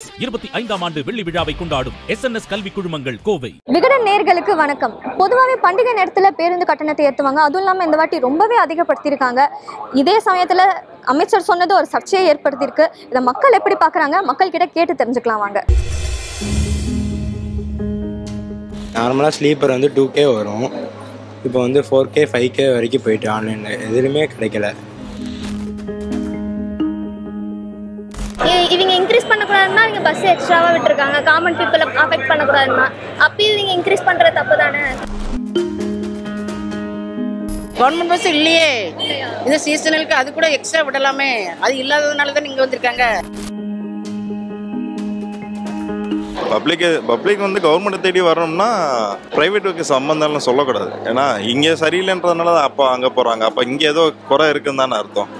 இருபத்தி ஐந்தாம் ஆண்டு வெள்ளி விழாவை கொண்டாடும் எஸ் என் எஸ் கல்வி குழுமங்கள் கோவை விகடன் நேர்களுக்கு வணக்கம் பொதுவாகவே பண்டிகை நேரத்தில் பேருந்து கட்டணத்தை ஏற்றுவாங்க அதுவும் இல்லாமல் இந்த வாட்டி ரொம்பவே அதிகப்படுத்தியிருக்காங்க இதே சமயத்தில் அமைச்சர் சொன்னது ஒரு சர்ச்சையை ஏற்படுத்தியிருக்கு இதை மக்கள் எப்படி பார்க்குறாங்க மக்கள் கிட்ட கேட்டு தெரிஞ்சுக்கலாம் வாங்க நார்மலாக ஸ்லீப்பர் வந்து டூ கே வரும் இப்போ வந்து ஃபோர் கே ஃபைவ் கே வரைக்கும் போயிட்டு ஆன்லைனில் எதுலையுமே கிடைக்கல இ- இவங்க இன்க்ரீஸ் பண்ணக்கூடாதுன்னா இவங்க பஸ் எக்ஸ்ட்ராவாக விட்டுருக்காங்க காமன் பீப்புளை அஃபெக்ட் பண்ணக்கூடாதுன்னா அப்பயும் இவங்க இன்க்ரீஸ் பண்ணுறது தப்பு தானே கவர்மெண்ட் பஸ் இல்லையே இந்த சீசனலுக்கு அது கூட எக்ஸ்ட்ரா விடலாமே அது இல்லாததுனால தான் இங்கே வந்திருக்காங்க பப்ளிக் பப்ளிக் வந்து கவர்மெண்ட் தேடி வரணும்னா ப்ரைவேட்டுக்கு சம்மந்தம்னு சொல்லக்கூடாது ஏன்னா இங்கே சரியில்லைன்றதுனால தான் அப்போ அங்கே போகிறாங்க அப்போ இங்கே ஏதோ குறை இருக்குன்னு தானே அர்த்தம்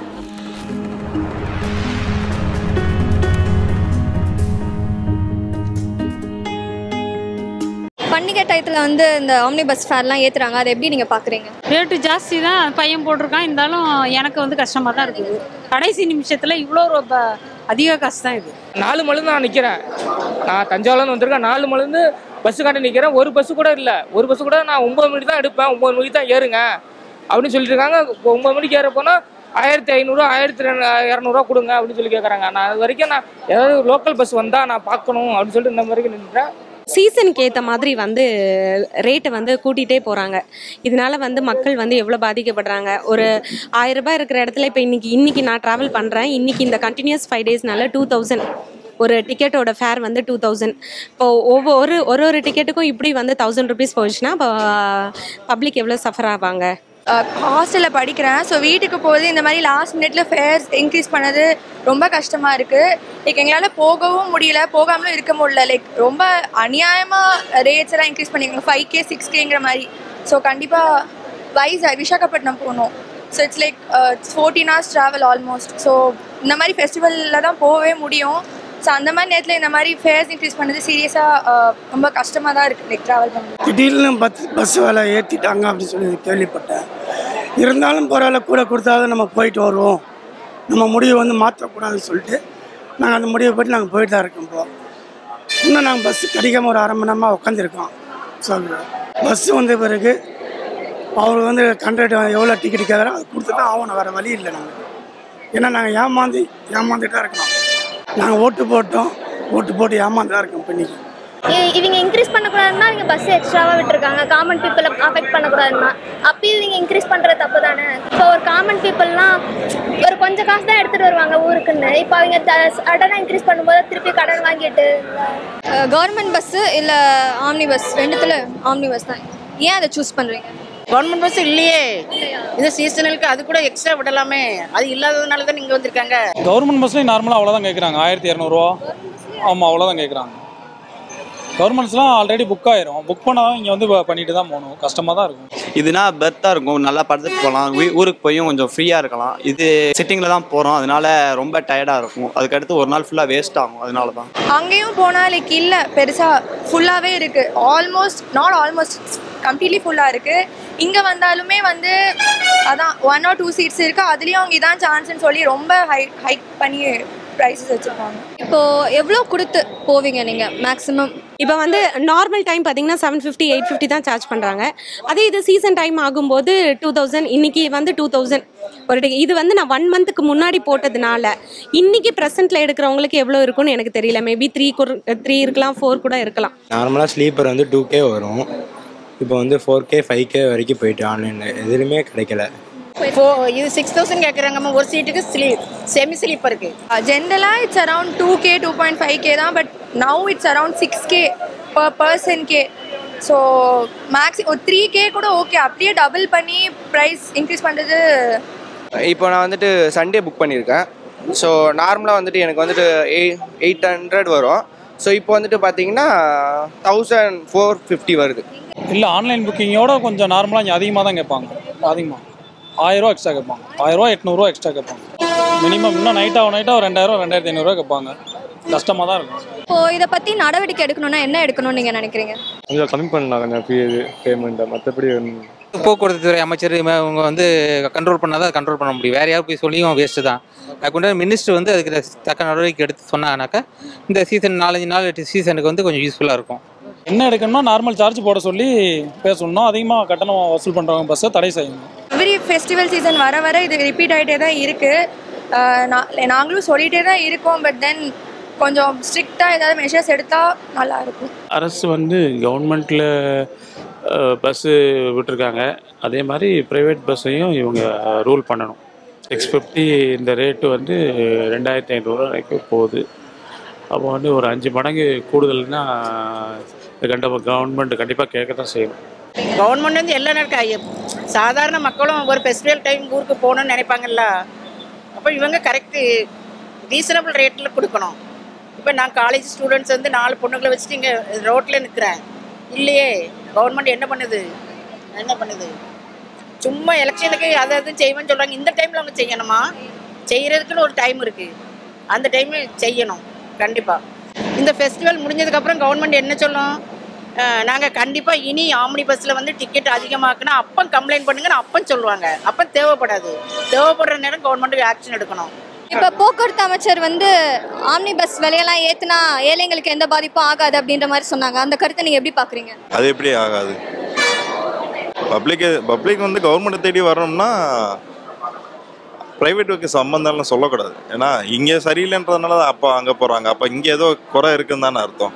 பண்டிகை டயத்தில் வந்து இந்த ஆம்னி பஸ் ஃபேர்லாம் ஏற்றுறாங்க அதை எப்படி நீங்கள் பார்க்குறீங்க ரேட்டு ஜாஸ்தி தான் பையன் போட்டிருக்கான் இருந்தாலும் எனக்கு வந்து கஷ்டமாக தான் இருக்குது கடைசி நிமிஷத்தில் இவ்வளோ ரொம்ப அதிக கஷ்டம் இது நாலு மணிலேருந்து நான் நிற்கிறேன் நான் தஞ்சாவூர்லேருந்து வந்திருக்கேன் நாலு மணிலேருந்து பஸ்ஸு காட்ட நிற்கிறேன் ஒரு பஸ்ஸு கூட இல்லை ஒரு பஸ்ஸு கூட நான் ஒம்பது மணிக்கு தான் எடுப்பேன் ஒம்பது மணிக்கு தான் ஏறுங்க அப்படின்னு சொல்லிட்டு இருக்காங்க இப்போ ஒம்பது மணிக்கு ஏற போனால் ஆயிரத்தி ஐநூறு ஆயிரத்தி இரநூறுவா கொடுங்க அப்படின்னு சொல்லி கேட்குறாங்க நான் அது வரைக்கும் நான் ஏதாவது லோக்கல் பஸ் வந்தால் நான் பார்க்கணும் அப்படின்னு சொல்லிட்டு இந்த வரைக்கும் நின்றுட்டேன் சீசனுக்கு ஏற்ற மாதிரி வந்து ரேட்டை வந்து கூட்டிகிட்டே போகிறாங்க இதனால வந்து மக்கள் வந்து எவ்வளோ பாதிக்கப்படுறாங்க ஒரு ஆயிரம் ரூபாய் இருக்கிற இடத்துல இப்போ இன்னைக்கு இன்னைக்கு நான் ட்ராவல் பண்ணுறேன் இன்னைக்கு இந்த கண்டினியூஸ் ஃபைவ் டேஸ்னால டூ தௌசண்ட் ஒரு டிக்கெட்டோட ஃபேர் வந்து டூ தௌசண்ட் இப்போ ஒவ்வொரு ஒரு ஒரு டிக்கெட்டுக்கும் இப்படி வந்து தௌசண்ட் ருபீஸ் போயிடுச்சுன்னா இப்போ பப்ளிக் எவ்வளோ சஃபர் ஆவாங்க ஹாஸ்டலில் படிக்கிறேன் ஸோ வீட்டுக்கு போகுது இந்த மாதிரி லாஸ்ட் மினிட்ல ஃபேர்ஸ் இன்க்ரீஸ் பண்ணது ரொம்ப கஷ்டமாக இருக்குது லைக் எங்களால் போகவும் முடியல போகாமலும் இருக்க முடியல லைக் ரொம்ப அநியாயமாக ரேட்ஸ் எல்லாம் இன்க்ரீஸ் பண்ணிருக்காங்க ஃபைவ் கே சிக்ஸ் கேங்கிற மாதிரி ஸோ கண்டிப்பாக வைஸாக் விசாகப்பட்டினம் போகணும் so it's like fourteen hours travel almost so இந்த மாதிரி ஃபெஸ்டிவலில் தான் போகவே முடியும் ஸோ அந்த மாதிரி நேரத்தில் இந்த மாதிரி ஃபேர்ஸ் இன்க்ரீஸ் பண்ணது சீரியஸாக ரொம்ப கஷ்டமாக தான் இருக்குது லைக் ட்ராவல் பண்ணுறது திடீர்னு பஸ் பஸ் விலை ஏற்றிட்டாங்க அப்படின்னு சொல்லி கேள்விப்பட்டேன் இருந்தாலும் பரவாயில்ல கூட கொடுத்தாலும் நம்ம போயிட்டு வருவோம் நம்ம முடிவை வந்து மாற்றக்கூடாதுன்னு சொல்லிட்டு நாங்கள் அந்த முடிவை பற்றி நாங்கள் போயிட்டு தான் இருக்கோம் இப்போ இன்னும் நாங்கள் பஸ் கிடைக்காம ஒரு அரை மணி நேரமாக உட்காந்துருக்கோம் ஸோ பஸ்ஸு வந்த பிறகு அவர் வந்து கண்ட்ரக்டர் எவ்வளோ டிக்கெட் கேட்குறோம் அது கொடுத்து தான் ஆகணும் வேறு வழி இல்லை நமக்கு ஏன்னா நாங்கள் ஏமாந்து ஏமாந்துட்டு தான் இருக்கணும் நாங்கள் ஓட்டு போட்டோம் ஓட்டு போட்டு ஏமாந்து தான் இருக்கோம் இப்போ இன்னைக்கு இ- இவங்க இன்க்ரீஸ் பண்ணக்கூடாதுன்னா இவங்க பஸ் எக்ஸ்ட்ராவாக விட்டுருக்காங்க காமன் பீப்புளை அஃபெக்ட் பண்ணக்கூடாதுன்னா அப்பயும் இவங்க இன்க்ரீஸ் பண்ணுறது தப்பு தானே இப்போ ஒரு காமன் பீப்புள்லாம் ஒரு கொஞ்சம் காசு தான் எடுத்துகிட்டு வருவாங்க ஊருக்குன்னு இப்போ அவங்க சடனாக இன்க்ரீஸ் பண்ணும்போது திருப்பி கடன் வாங்கிட்டு கவர்மெண்ட் பஸ்ஸு இல்லை ஆம்னி பஸ் ரெண்டுத்தில் ஆம்னி பஸ் தான் ஏன் அதை சூஸ் பண்ணுறீங்க கவர்மெண்ட் பஸ் இல்லையே இந்த சீசனலுக்கு அது கூட எக்ஸ்ட்ரா விடலாமே அது இல்லாததுனால தான் இங்கே வந்திருக்காங்க கவர்மெண்ட் பஸ்லேயும் நார்மலாக அவ்வளோதான் கேட்குறாங்க ஆயிரத்தி இரநூறுவா ஆமாம் அவ்வளோதான் கேட்குறாங்க கவர்மெண்ட்ஸ்லாம் ஆல்ரெடி புக் ஆயிரும் புக் பண்ணால் இங்கே வந்து ப- பண்ணிட்டு தான் போகணும் கஷ்டமாக தான் இருக்கும் இதுனா பெர்த்தாக இருக்கும் நல்லா படுத்துட்டு போகலாம் வீ- ஊருக்கு போயும் கொஞ்சம் ஃப்ரீயாக இருக்கலாம் இது சிட்டிங்கில் தான் போகிறோம் அதனால ரொம்ப டயர்டாக இருக்கும் அதுக்கடுத்து ஒரு நாள் ஃபுல்லாக வேஸ்ட் ஆகும் அதனால தான் அங்கேயும் போனால் லைக் இல்லை பெருசாக ஃபுல்லாகவே இருக்குது ஆல்மோஸ்ட் நாட் ஆல்மோஸ்ட் கம்ப்ளீட்லி ஃபுல்லாக இருக்குது இங்கே வந்தாலுமே வந்து அதான் ஒன் ஆர் டூ சீட்ஸ் இருக்குது அதுலேயும் அவங்க இதான் சான்ஸ்னு சொல்லி ரொம்ப ஹை ஹைக் பண்ணி ப்ரைஸஸ் வச்சுருப்பாங்க இப்போ எவ்வளோ கொடுத்து போவீங்க நீங்கள் மேக்ஸிமம் இப்போ வந்து நார்மல் டைம் பார்த்தீங்கன்னா செவன் ஃபிஃப்டி எயிட் ஃபிஃப்டி தான் சார்ஜ் பண்ணுறாங்க அதே இது சீசன் டைம் ஆகும்போது டூ தௌசண்ட் இன்னைக்கு வந்து டூ தௌசண்ட் ஒரு ticket. இது வந்து நான் ஒன் மந்த்துக்கு முன்னாடி போட்டதுனால இன்னைக்கு ப்ரெசென்ட்டில் எடுக்கிறவங்களுக்கு எவ்வளோ இருக்கும்னு எனக்கு தெரியல மேபி த்ரீ த்ரீ இருக்கலாம் ஃபோர் கூட இருக்கலாம் நார்மலாக ஸ்லீப்பர் வந்து டூ கே வரும் இப்போ வந்து ஃபோர் கே ஃபைவ் கே வரைக்கும் போயிட்டு ஆன்லைனில் எதுலையுமே கிடைக்கல ஃபோ இது சிக்ஸ் தௌசண்ட் கேட்குறாங்கம்மா ஒரு சீட்டுக்கு ஸ்லீப் செமி ஸ்லீப்பருக்கு ஜென்ரலாக it's around two K two point five K தான் but now it's around six K per person K so maxi ஒரு த்ரீ கே கூட ஓகே அப்படியே டபுள் பண்ணி ப்ரைஸ் இன்க்ரீஸ் பண்ணுறது இப்போ நான் வந்துட்டு சண்டே புக் பண்ணியிருக்கேன் ஸோ நார்மலாக வந்துட்டு எனக்கு வந்துட்டு எய் எயிட் ஹண்ட்ரட் வரும் ஸோ இப்போ வந்துட்டு பார்த்தீங்கன்னா தௌசண்ட் ஃபோர் ஃபிஃப்டி வருது இல்லை ஆன்லைன் புக்கிங்கோட கொஞ்சம் நார்மலாக இங்கே அதிகமாக தான் கேட்பாங்க அதிகமாக ஆயிரரூவா எக்ஸ்ட்ரா கேட்பாங்க ஆயிரரூவா எட்நூறுவா எக்ஸ்ட்ரா கேட்பாங்க மினிமம் இன்னும் நைட் ஆகும் நைட்டாக ரெண்டாயிரம் ரெண்டாயிரத்தி ஐநூறுரூவா கேட்பாங்க கஷ்டமாக தான் இருக்கும் இப்போ இதை பற்றி நடவடிக்கை எடுக்கணும்னா என்ன எடுக்கணும்னு நீங்கள் நினைக்கிறீங்க கொஞ்சம் கம்மி பண்ணலாம் கொஞ்சம் ஃபீ இது பேமெண்ட்டை மற்றபடி போக்குவரத்து துறை அமைச்சர் இவங்க இவங்க வந்து கண்ட்ரோல் பண்ணால் தான் கண்ட்ரோல் பண்ண முடியும் வேற யாரும் போய் சொல்லியும் வேஸ்ட்டு தான் அதுக்கு மினிஸ்டர் வந்து அதுக்கு தக்க நடவடிக்கை எடுத்து சொன்னாங்கனாக்கா இந்த சீசன் நாலஞ்சு நாள் எட்டு சீசனுக்கு வந்து கொஞ்சம் யூஸ்ஃபுல்லாக இருக்கும் என்ன எடுக்கணும்னா நார்மல் சார்ஜ் போட சொல்லி பேசணும் அதிகமாக கட்டணம் வசூல் பண்ணுறவங்க பஸ்ஸை தடை செய்யணும் எவ்ரி ஃபெஸ்டிவல் சீசன் வர வர இது ரிப்பீட் ஆகிட்டே தான் இருக்குது நாங்களும் சொல்லிகிட்டே தான் இருக்கோம் பட் தென் கொஞ்சம் ஸ்ட்ரிக்டாக ஏதாவது மெஷர்ஸ் எடுத்தால் நல்லா இருக்கும் அரசு வந்து கவர்மெண்ட்டில் பஸ்ஸு விட்டுருக்காங்க அதே மாதிரி ப்ரைவேட் பஸ்ஸையும் இவங்க ரூல் பண்ணணும் சிக்ஸ் ஃபிஃப்டி இந்த ரேட்டு வந்து ரெண்டாயிரத்தி ஐநூறுரூவா வரைக்கும் போகுது அப்போ வந்து ஒரு அஞ்சு மடங்கு கூடுதல்னா இது கண்டிப்பாக கவர்மெண்ட் கண்டிப்பாக கேட்க தான் செய்யணும் கவர்மெண்ட் வந்து எல்லாம் இருக்கா சாதாரண மக்களும் ஒரு ஃபெஸ்டிவல் டைம் ஊருக்கு போகணும்னு நினைப்பாங்கல்ல அப்போ இவங்க கரெக்டு ரீசனபிள் ரேட்டில் கொடுக்கணும் இப்போ நான் காலேஜ் ஸ்டூடெண்ட்ஸ் வந்து நாலு பொண்ணுங்களை வச்சுட்டு இங்கே ரோட்டில் நிற்கிறேன் இல்லையே கவர்மெண்ட் என்ன பண்ணுது என்ன பண்ணுது சும்மா எலெக்ஷனுக்கு அதை அது செய்வேன்னு சொல்கிறாங்க இந்த டைமில் அவங்க செய்யணுமா செய்கிறதுக்குன்னு ஒரு டைம் இருக்குது அந்த டைமு செய்யணும் கண்டிப்பாக இந்த ஃபெஸ்டிவல் முடிஞ்சதுக்கப்புறம் கவர்மெண்ட் என்ன சொல்லும் நாங்கள் கண்டிப்பாக இனி ஆம்னி பஸ்ஸில் வந்து டிக்கெட் அதிகமாக்குனா அப்போ கம்ப்ளைண்ட் பண்ணுங்கன்னு அப்போ சொல்லுவாங்க அப்போ தேவைப்படாது தேவைப்படுற நேரம் கவர்மெண்ட்டுக்கு ஆக்ஷன் எடுக்கணும் இப்போ போக்குவரத்து அமைச்சர் வந்து ஆம்னி பஸ் விலையெல்லாம் ஏத்துனா ஏழைங்களுக்கு எந்த பாதிப்பும் ஆகாது அப்படின்ற மாதிரி சொன்னாங்க அந்த கருத்தை நீங்க எப்படி பாக்குறீங்க அது எப்படி ஆகாது பப்ளிக் பப்ளிக் வந்து கவர்மெண்ட்டை தேடி வரணும்னா ப்ரைவேட்டுக்கு சம்மந்தம்னு சொல்லக்கூடாது ஏன்னா இங்கே சரியில்லைன்றதுனால தான் அப்போ அங்கே போகிறாங்க அப்போ இங்கே ஏதோ குறை இருக்குன்னு தானே அர்த்தம்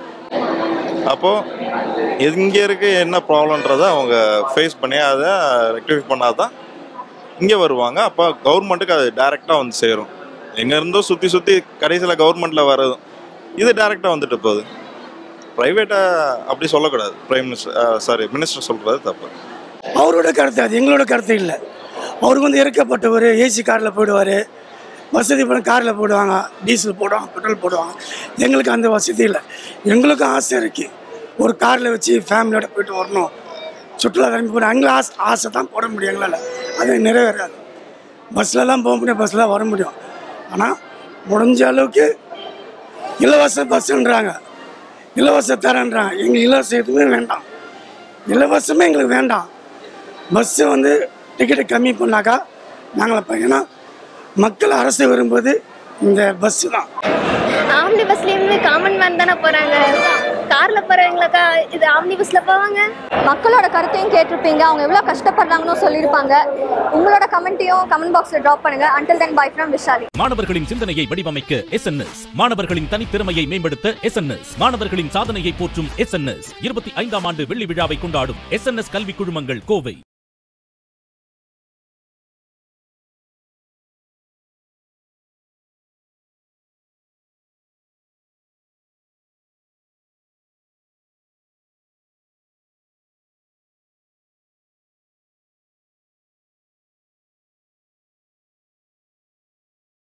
அப்போது இங்கே இருக்க என்ன ப்ராப்ளன்றதை அவங்க ஃபேஸ் பண்ணி அதை ரெக்டிஃபை பண்ணால் தான் இங்கே வருவாங்க அப்போ கவர்மெண்ட்டுக்கு அது டைரெக்டாக வந்து சேரும் எங்கே இருந்தோ சுற்றி சுற்றி கடைசியில் கவர்மெண்ட்டில் வர்றது இது டைரெக்டாக வந்துட்டு போகுது ப்ரைவேட்டை அப்படி சொல்லக்கூடாது பிரைம் மினிஸ்டர் சாரி மினிஸ்டர் சொல்கிறது தப்பு அவரோட கருத்து அது எங்களோட கருத்து இல்லை அவருக்கு வந்து இறக்கப்பட்டவர் ஏசி காரில் போயிடுவார் வசதி பண்ண காரில் போடுவாங்க டீசல் போடுவாங்க பெட்ரோல் போடுவாங்க எங்களுக்கு அந்த வசதி இல்லை எங்களுக்கும் ஆசை இருக்குது ஒரு காரில் வச்சு ஃபேமிலியோட போயிட்டு வரணும் சுற்றுலா கிளம்பி போகிற எங்களுக்கு ஆசை ஆசை தான் போட முடியும் எங்களால் அது நிறைவேறாது பஸ்லலாம் போக முடியும் பஸ்ஸில் வர முடியும் ஆனால் முடிஞ்ச அளவுக்கு இலவச பஸ்ஸுன்றாங்க இலவச தரேன்றாங்க எங்களுக்கு இலவசம் எதுவுமே வேண்டாம் இலவசமே எங்களுக்கு வேண்டாம் பஸ்ஸு வந்து டிக்கெட்டை கம்மி பண்ணாக்கா நாங்கள் ஏன்னா மக்கள் அரசு விரும்புவது இந்த பஸ்ஸு தான் ஆம்னி பஸ்லேருந்து காமன் மேன் தானே போகிறாங்க காரில் போகிறவங்களுக்கா இது ஆம்னி பஸ்ஸில் போவாங்க மக்களோட கருத்தையும் கேட்டிருப்பீங்க அவங்க எவ்வளோ கஷ்டப்படுறாங்கன்னு சொல்லியிருப்பாங்க உங்களோட கமெண்ட்டையும் கமெண்ட் பாக்ஸில் ட்ராப் பண்ணுங்க until then bye from Vishali மாணவர்களின் சிந்தனையை வடிவமைக்க எஸ் மாணவர்களின் தனித்திறமையை மேம்படுத்த எஸ் மாணவர்களின் சாதனையை போற்றும் எஸ் இருபத்தி ஐந்தாம் ஆண்டு வெள்ளி விழாவை கொண்டாடும் எஸ் கல்வி குழுமங்கள் கோவை